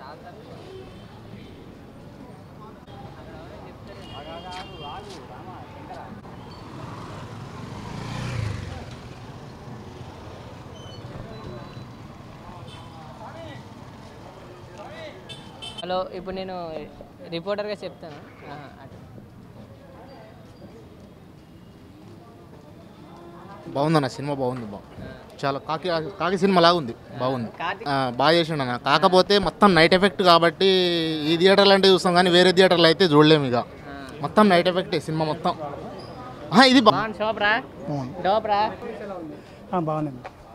Hello ఇప్పుడు నేను రిపోర్టర్గా చెప్తాను ఆ, అటు. బాగుందన్న సినిమా బాగుంది బా చాలా కాకి కాకి సినిమా లాగా ఉంది బాగుంది కార్తీక్ ఆ, బాగా చేసిండు అన్న కాకపోతే మొత్తం నైట్ ఎఫెక్ట్ కాబట్టి ఈ థియేటర్లు అంటే చూస్తాం కానీ వేరే థియేటర్లు అయితే చూడలేము ఇక మొత్తం నైట్ ఎఫెక్టే సినిమా మొత్తం ఆహా, ఇది బా బాగుంది షోప్రా డోప్రా బాగుంది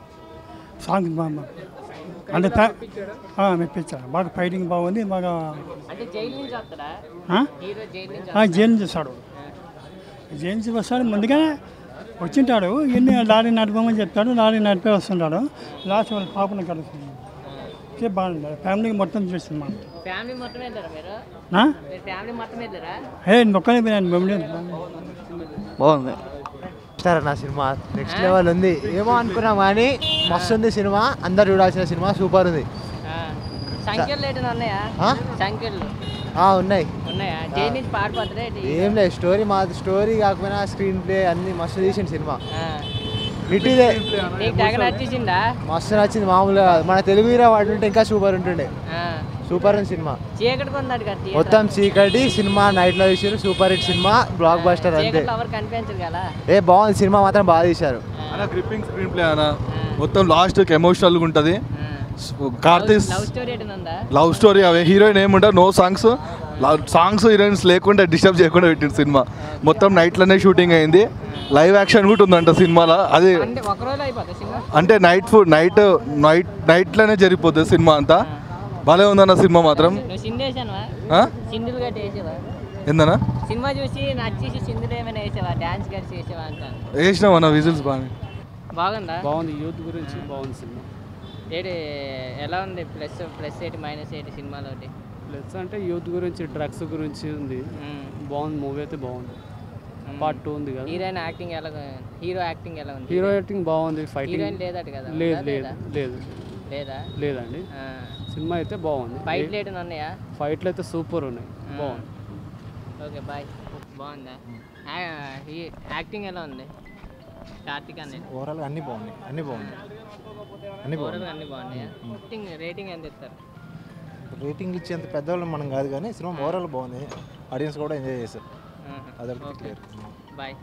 సాంగ్ బాగుంది అంటే త- ఆ, మెప్పించాడు బాగా ఫైటింగ్ బాగుంది బాగా అంటే జైలు నుంచి వస్తాడా ఆ? హీరో జైలు నుంచి ఆ, జైలు నుంచి వస్తాడు జైలు నుంచి వస్తాడు ముందుగానే వచ్చింటాడు ఎన్ని లారీ నడపమని చెప్తాడు లారీ నడిపే వస్తుంటాడు లాస్ట్ వాళ్ళ పాపను కలుస్తుంది ఇది బాగుంది ఫ్యామిలీకి మొత్తం చూస్తుంది ఫ్యామిలీ మొత్తం వెళ్ళారా మీరు మా మీరు ఫ్యామిలీ మొత్తం వెళ్ళారా ఏ నొక్కనే పోయినాను మమ్మల్ని బాగుంది సరే నా సినిమా నెక్స్ట్ లెవెల్ ఉంది ఏమో అనుకున్నాం కానీ మస్తు ఉంది సినిమా అందరు చూడాల్సిన సినిమా సూపర్ ఉంది ఆ. సంఖ్యలు ఏంటో ఉన్నాయా ఆ? సంఖ్యలు ఆ, ఉన్నాయి ఉన్నాయా జైలు నుంచి పాడిపోతుందా ఏంటి? ఏం లేదు స్టోరీ మా స్టోరీ కాకపోయినా స్క్రీన్ ప్లే అన్ని మస్తు తీసిన సినిమా ఆ. హిట్ ఇదే నీకు తెగ నచ్చేసిందా మస్తు నచ్చింది మామూలుగా కాదు. మన తెలుగు హీరో వాడు ఉంటే ఇంకా సూపర్ ఉంటుండే ఆ. సూపర్ ఉంది సినిమా చీకటి కొందాడు కదా థియేటర్. మొత్తం చీకటి సినిమా నైట్ లో తీసారు super hit cinema blockbuster అంతే చీకట్లో ఎవరు కనిపించరు కదా ఏ బాగుంది సినిమా మాత్రం బాగా తీశారు అన్న గ్రిప్పింగ్ స్క్రీన్ ప్లే అన్న మొత్తం లాస్ట్కి ఎమోషనల్గా ఉంటుంది కార్తీక్ లవ్ స్టోరీ ఏంటి ఉందా లవ్ స్టోరీ అవే హీరోయిన్ ఏముంటుంది నో సాంగ్స్ సాంగ్స్ హీరోయిన్స్ లేకుండా డిస్టర్బ్ చేయకుండా పెట్టింది సినిమా మొత్తం నైట్లోనే షూటింగ్ అయింది లైవ్ యాక్షన్ కూడా ఉందంట సినిమాలో అది అంటే ఒక రోజులో అయిపోతుంది సినిమా అంటే నైట్ ఫుడ్ నైట్ నైట్ నైట్లోనే జరిగిపోతుంది సినిమా అంతా భలే ఉందన్న సినిమా మాత్రం నువ్వు సింధు వేసానువా ఆ? సింధులు గట్టి వేసావా ఏందన్నా సినిమా చూసి నచ్చేసి సింధులు ఏమైనా వేసావా డాన్స్ కలిసి వేసావా అంటాను వేసినాం అన్న విజిల్స్ బాగా బాగుందా బాగుంది యూత్ గురించి బాగుంది సినిమా ఏంటి ఎలా ఉంది ప్లస్ ప్లస్ ఏంటి మైనస్ ఏంటి సినిమాలో ఒకటి ప్లస్ అంటే యూత్ గురించి డ్రగ్స్ గురించి ఉంది బాగుంది మూవీ అయితే బాగుంది పార్ట్ టూ ఉంది కదా హీరోయిన్ యాక్టింగ్ ఎలా హీరో యాక్టింగ్ ఎలా ఉంది హీరో యాక్టింగ్ బాగుంది ఫైటింగ్ హీరోయిన్ లేదట కదా లేదు ఉందా లేదు లేదా? లేదు లేదా లేదండి ఆ. సినిమా అయితే బాగుంది ఫైట్ లేట్ ఉన్నాయా ఫైట్లు అయితే సూపర్ ఉన్నాయి బాగుంది ఓకే బాయ్ బాగుందా యా- ఈ యాక్టింగ్ ఎలా ఉంది కార్తిక్ అన్నది ఓవరాల్ అన్నీ బాగున్నాయి అన్నీ బాగున్నాయి అన్నీ ఓవరాల్ బాగున్నాయి అన్ని బాగున్నాయా రేటింగ్ రేటింగ్ ఎంత ఇస్తారు రేటింగ్ ఇచ్చేంత పెద్దవాళ్ళు మనం కాదు కానీ సినిమా ఓవరాల్ బాగుంది ఆడియన్స్ కూడా ఎంజాయ్ చేశారు అదొకటి clear boy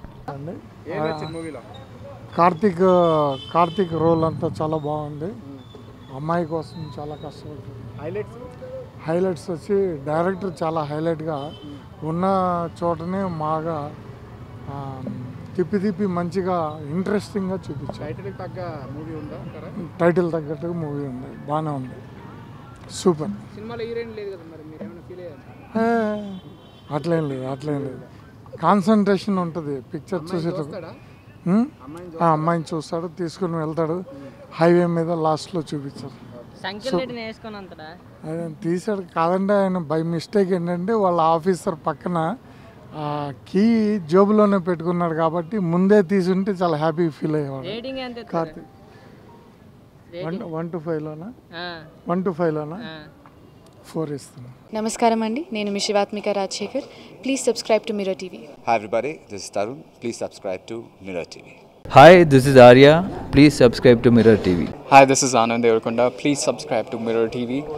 Karthik Karthik role అంతా చాలా బాగుంది అమ్మాయి కోసం చాలా కష్టపడుతుంది హైలైట్స్ హైలైట్స్ వచ్చి డైరెక్టర్ చాలా హైలైట్గా ఉన్న చోటనే బాగా ఆ, తిప్పి తిప్పి మంచిగా ఇంట్రెస్టింగ్గా చూపించారు టైటిల్ తగ్గ మూవీ ఉందా టైటిల్ తగ్గట్టుగా మూవీ ఉంది బాగానే ఉంది సూపర్ సినిమాలో హీరోయిన్ లేదు కదా మరి మీరు ఏమైనా ఫీల్ అయ్యారు ఏ, అట్లేం లేదు అట్లేం లేదు కాన్సన్ట్రేషన్ ఉంటుంది పిక్చర్ చూసేటప్పుడు ఉమ్? ఆ అమ్మాయిని చూస్తాడు తీసుకుని వెళ్తాడు హైవే మీద లాస్ట్లో చూపించారు సంఖ్యలు రేటింగ్ వేసుకొని అంతడా ఆయన తీసాడు కాదంటే ఆయన బై మిస్టేక్ ఏంటంటే వాళ్ళ ఆఫీసర్ పక్కన ఆ కీ జోబులోనే పెట్టుకున్నాడు కాబట్టి ముందే తీసుంటే చాలా హ్యాపీ ఫీల్ అయ్యేవాడు రేటింగ్ ఎంత ఇస్తారు Karthik one rating one to ఫైవ్లోనా ఆ, వన్ టు ఫైవ్లోనా ఆ. ఫోర్ ఇస్తున్నాను నమస్కారం అండి నేను మీ Shivathmika Rajashekar please subscribe to Mirror TV Hi everybody, this is Tarun. Please subscribe to Mirror TV. Hi, this is Arya. Please subscribe to Mirror TV. Hi, this is Anand Devarkonda. Please subscribe to Mirror TV.